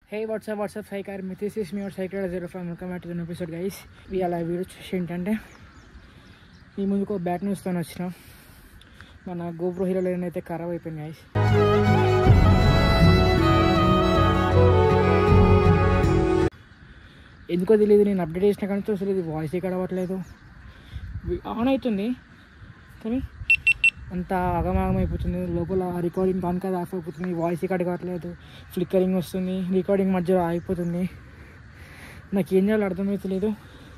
Hey what's up what's up hi car me this is me your cycle zero five welcome back to the episode guys ఇవాళ video చూసి ఏంటంటే మీ ముందుకు bat న్యూస్తో వచ్చిన మన GoPro hero line అయితే ఖరాబ్ అయిపోయింది గైస్ ఎందుకో తెలియదు నేను అప్డేట్ చేసిన కానీ అసలు ఇది వాయిస్ ఎక్కడ అవ్వట్లేదు ఆన్ అవుతుంది కానీ అంత అగమాగం అయిపోతుంది లోపల రికార్డింగ్ ఆన్ కాదు ఆఫ్ అయిపోతుంది వాయిస్ ఇక్కడ కావట్లేదు ఫ్లిక్కరింగ్ వస్తుంది రికార్డింగ్ మధ్యలో ఆగిపోతుంది నాకు ఏం చేయాలో అర్థమవుతలేదు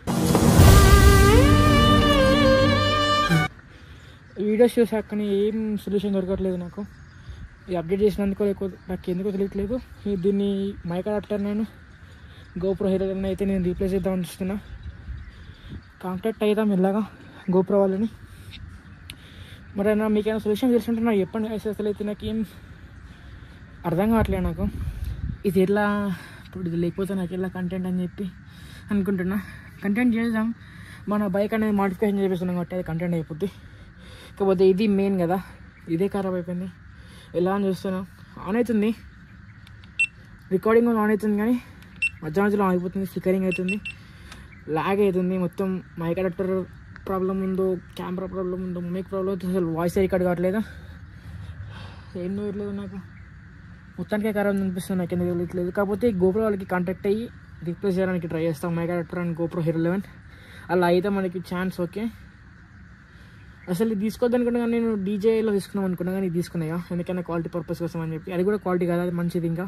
వీడియోస్ చూసాక కానీ ఏం సొల్యూషన్ దొరకట్లేదు నాకు ఇది అప్డేట్ చేసినందుకో లేకపోతే నాకు ఎందుకో తెలియట్లేదు ఈ దీన్ని మైక్ అడాప్టర్ నేను గోప్రో హీరో అయితే నేను రీప్లేస్ చేద్దామని చూస్తున్నా కాంటాక్ట్ అవుతాం మెల్లగా గోప్రో వాళ్ళని మరి నా మీకైనా సొల్యూషన్ తెలుసుంటే నాకు చెప్పండి guys. అసలు అయితే నాకు ఏం అర్థం కావట్లేదు నాకు ఇది ఎట్లా ఇప్పుడు ఇది లేకపోతే నాకు ఎలా కంటెంట్ అని చెప్పి అనుకుంటున్నా కంటెంట్ చేద్దాం మన బైక్ అనేది మాడిఫికేషన్ చేపిస్తున్నాం కాబట్టి అది కంటెంట్ అయిపోద్ది కాకపోతే ఇది మెయిన్ కదా ఇదే ఖరాబ్ అయిపోయింది ఎలా అని చూస్తున్నాం ఆన్ అవుతుంది రికార్డింగ్ కూడా ఆన్ అవుతుంది కానీ మధ్య మధ్యలో ఆగిపోతుంది స్టిక్కరింగ్ అవుతుంది లాగ్ అవుతుంది మొత్తం మైక్ అడాప్టర్ ప్రాబ్లం ఉందో కెమెరా ప్రాబ్లం ఉందో మైక్ ప్రాబ్లం అయితే అసలు వాయిస్ రికార్డ్ కావట్లేదు ఏం తెలియట్లేదు నాకు మొత్తానికే ఖరాబ్ అనిపిస్తుంది నాకు ఎందుకు తెలియట్లేదు కాకపోతే గోప్రో వాళ్ళకి కాంటాక్ట్ అయ్యి రిప్లేస్ చేయడానికి ట్రై చేస్తాం mic adapter and GoPro Hero eleven అలా అయితే మనకి ఛాన్స్ ఓకే అసలు ఇది తీసుకోవద్దనుకున్నా కానీ నేను డీజేలో తీసుకున్నాం అనుకున్నా కానీ ఇది తీసుకున్నాయా ఎందుకైనా క్వాలిటీ పర్పస్ కోసం అని చెప్పి అది కూడా క్వాలిటీ కాదు అది మంచిది ఇంకా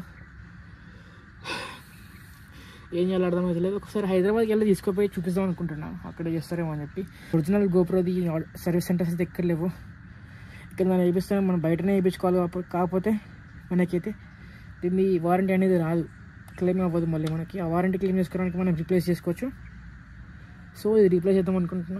ఏం చేయాలో అర్థమవుతలేదు ఒకసారి హైదరాబాద్కి వెళ్ళి తీసుకుపోయి చూపిద్దాం అనుకుంటున్నా అక్కడ చేస్తారేమో అని చెప్పి ఒరిజినల్ గోప్రోది సర్వీస్ సెంటర్స్ అయితే ఎక్కడ లేవు ఇక్కడ మనం వేపిస్తాం మనం బయటనే వేయించుకోవాలి కాపో- కాకపోతే మనకైతే దీన్ని వారంటీ అనేది రాదు క్లెయిమ్ అవ్వదు మళ్ళీ మనకి ఆ వారంటీ క్లెయిమ్ చేసుకోవడానికి మనం రీప్లేస్ చేసుకోవచ్చు సో ఇది రీప్లేస్ చేద్దాం అనుకుంటున్నా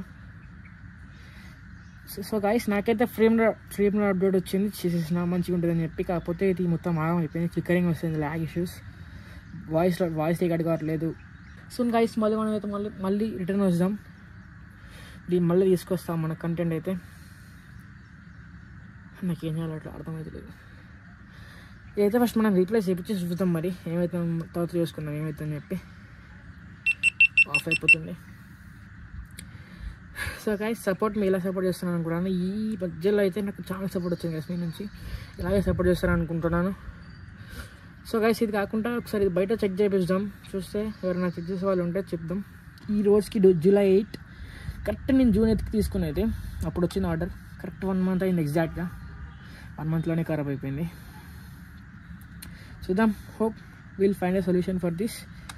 సో సో గాయస్ నాకైతే ఫ్రేమ్ ఫ్రేమ్ అప్డేట్ వచ్చింది చేసేసిన మంచిగా ఉంటుందని చెప్పి కాకపోతే ఇది మొత్తం ఆగం అయిపోయింది ఫ్లిక్కరింగ్ వస్తుంది lag issues voice voice record కావట్లేదు సో గైస్ మళ్ళీ మనం అయితే మళ్ళీ మళ్ళీ రిటర్న్ వస్తాం దీన్ని మళ్ళీ తీసుకొస్తాం మన కంటెంట్ అయితే నాకు ఏం చేయాలో అట్లా అర్థమవుతలేదు ఇదైతే ఫస్ట్ మనం రీప్లేస్ చేయించి చూద్దాం మరి ఏమైతే తర్వాత చూసుకుందాం ఏమైతుందని చెప్పి ఆఫ్ అయిపోతుంది సో గైస్ సపోర్ట్ మీ ఎలా సపోర్ట్ చేస్తున్నాను అనుకుంటున్నాను ఈ మధ్యలో అయితే నాకు చాలా సపోర్ట్ వచ్చింది గైస్ మీ నుంచి ఇలాగే సపోర్ట్ చేస్తాను అనుకుంటున్నాను సో గైస్ ఇది కాకుండా ఒకసారి ఇది బయట చెక్ చేపిద్దాం చూస్తే ఎవరైనా చెక్ చేసే వాళ్ళు ఉంటే చెప్దాం ఈ రోజుకి డు- జూలై ఎయిట్ కరెక్ట్ నేను జూన్ ఎయిత్కి తీసుకునేది అప్పుడు వచ్చిన ఆర్డర్ కరెక్ట్ వన్ మంత్ అయింది ఎగ్జాక్ట్గా వన్ మంత్లోనే ఖరాబ్ అయిపోయింది చూద్దాం hope will find a solution for this